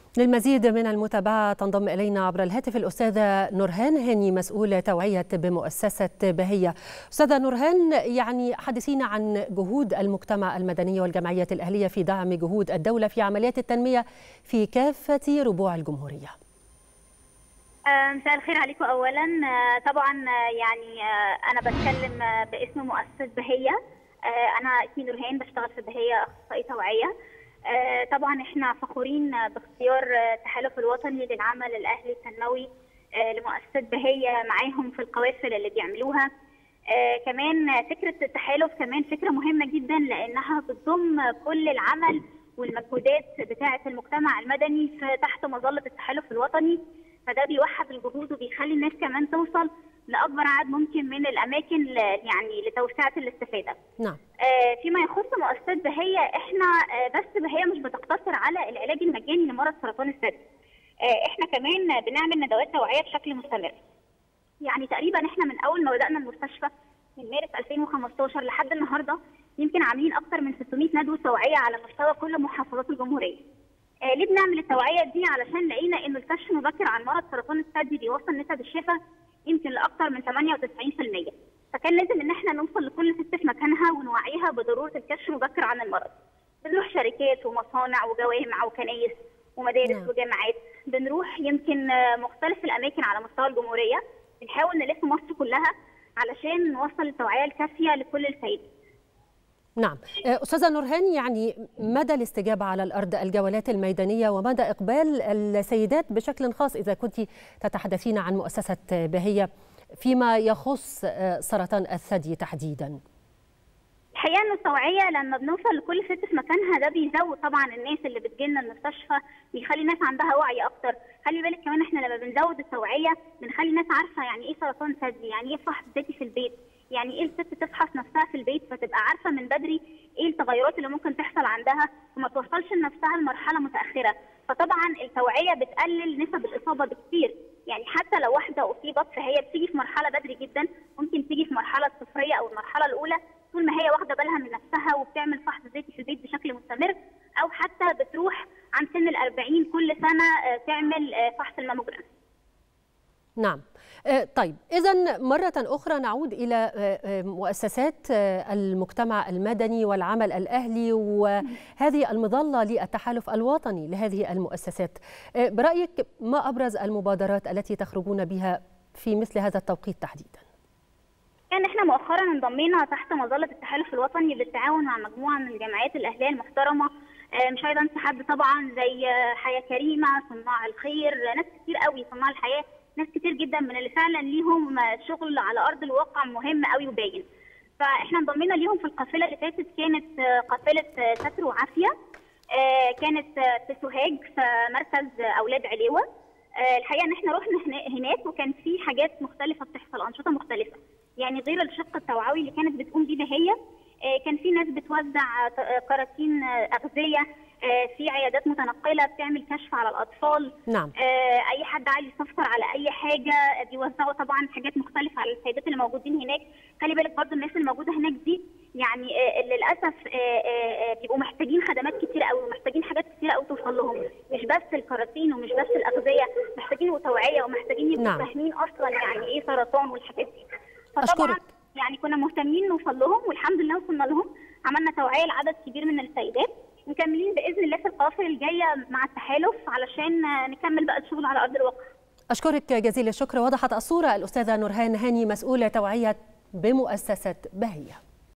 للمزيد من المتابعة تنضم إلينا عبر الهاتف الأستاذة نورهان هاني مسؤولة توعية بمؤسسة بهية أستاذة نورهان يعني حدثينا عن جهود المجتمع المدني والجمعيات الأهلية في دعم جهود الدولة في عمليات التنمية في كافة ربوع الجمهورية مساء الخير عليكم اولا طبعا يعني انا بتكلم باسم مؤسسه بهيه انا اسمي نورهان بشتغل في بهيه اخصائيه توعيه طبعا احنا فخورين باختيار التحالف الوطني للعمل الاهلي التنموي لمؤسسه بهيه معاهم في القوافل اللي بيعملوها كمان فكره التحالف كمان فكره مهمه جدا لانها بتضم كل العمل والمجهودات بتاعه المجتمع المدني في تحت مظله التحالف الوطني فده بيوحد الجهود وبيخلي الناس كمان توصل لاكبر عدد ممكن من الاماكن يعني لتوسعه الاستفاده. نعم. آه فيما يخص مؤسسات بهيه احنا آه بس بهيه مش بتقتصر على العلاج المجاني لمرض سرطان الثدي. آه احنا كمان بنعمل ندوات توعيه بشكل مستمر. يعني تقريبا احنا من اول ما بدانا المستشفى من مارس 2015 لحد النهارده يمكن عاملين اكثر من 600 ندوه توعيه على مستوى كل محافظات الجمهوريه. آه ليه بنعمل التوعيه دي علشان لقينا انه الكشف المبكر عن مرض سرطان الثدي بيوصل نسب الشفاء يمكن لاكثر من 98% فكان لازم ان احنا نوصل لكل ست في مكانها ونوعيها بضروره الكشف المبكر عن المرض بنروح شركات ومصانع وجوامع وكنايس ومدارس نعم. وجامعات بنروح يمكن مختلف الاماكن على مستوى الجمهوريه بنحاول نلف مصر كلها علشان نوصل التوعيه الكافيه لكل الفئات نعم أستاذة نورهان يعني مدى الاستجابة على الأرض الجولات الميدانية ومدى إقبال السيدات بشكل خاص إذا كنت تتحدثين عن مؤسسة بهية فيما يخص سرطان الثدي تحديدا الحقيقه ان التوعيه لما بنوصل لكل ست في مكانها ده بيزود طبعا الناس اللي بتجيلنا المستشفى بيخلي الناس عندها وعي اكتر خلي بالك كمان احنا لما بنزود التوعيه بنخلي الناس عارفه يعني ايه سرطان ثدي يعني ايه فحص ذاتي في البيت يعني ايه الست تفحص نفسها في البيت فتبقى عارفه من بدري ايه التغيرات اللي ممكن تحصل عندها وما توصلش لنفسها لمرحله متاخره فطبعا التوعيه بتقلل نسب الاصابه بكثير يعني حتى لو واحده اصيبت فهي بتيجي في مرحله بدري جدا ممكن تيجي في مرحله صفريه او المرحله الاولى طول ما هي واخده بالها من نفسها وبتعمل فحص ذاتي في البيت بشكل مستمر او حتى بتروح عن سن ال 40 كل سنه تعمل فحص الماموجرام. نعم طيب إذا مرة أخرى نعود إلى مؤسسات المجتمع المدني والعمل الأهلي وهذه المظلة للتحالف الوطني لهذه المؤسسات برأيك ما أبرز المبادرات التي تخرجون بها في مثل هذا التوقيت تحديداً؟ يعني احنا مؤخرا انضمينا تحت مظله التحالف الوطني بالتعاون مع مجموعه من الجمعيات الاهليه المحترمه مش عايزه انسى حد طبعا زي حياه كريمه صناع الخير ناس كتير قوي صناع الحياه ناس كتير جدا من اللي فعلا ليهم شغل على ارض الواقع مهم قوي وباين فاحنا انضمينا ليهم في القافله اللي فاتت كانت قافله ستر وعافيه كانت في سوهاج في مركز اولاد عليوه الحقيقه ان احنا رحنا هناك وكان في حاجات مختلفه بتحصل انشطه مختلفه يعني غير الشق التوعوي اللي كانت بتقوم بيه بهيه كان في ناس بتوزع كراتين اغذيه في عيادات متنقله بتعمل كشف على الاطفال نعم اي حد عايز يستفسر على اي حاجه بيوزعوا طبعا حاجات مختلفه على السيدات اللي موجودين هناك خلي بالك برضو الناس اللي موجوده هناك دي يعني للاسف بيبقوا محتاجين خدمات كتير قوي ومحتاجين حاجات كتير قوي توصل لهم مش بس الكراتين ومش بس الاغذيه محتاجين توعيه ومحتاجين يبقوا نعم. فاهمين اصلا يعني ايه سرطان والحاجات دي فطبعا أشكرك. يعني كنا مهتمين نوصل لهم والحمد لله وصلنا لهم عملنا توعيه لعدد كبير من السيدات مكملين باذن الله في القوافل الجايه مع التحالف علشان نكمل بقى الشغل على ارض الواقع أشكرك جزيل الشكر وضحت الصورة الأستاذة نورهان هاني مسؤولة توعية بمؤسسة بهية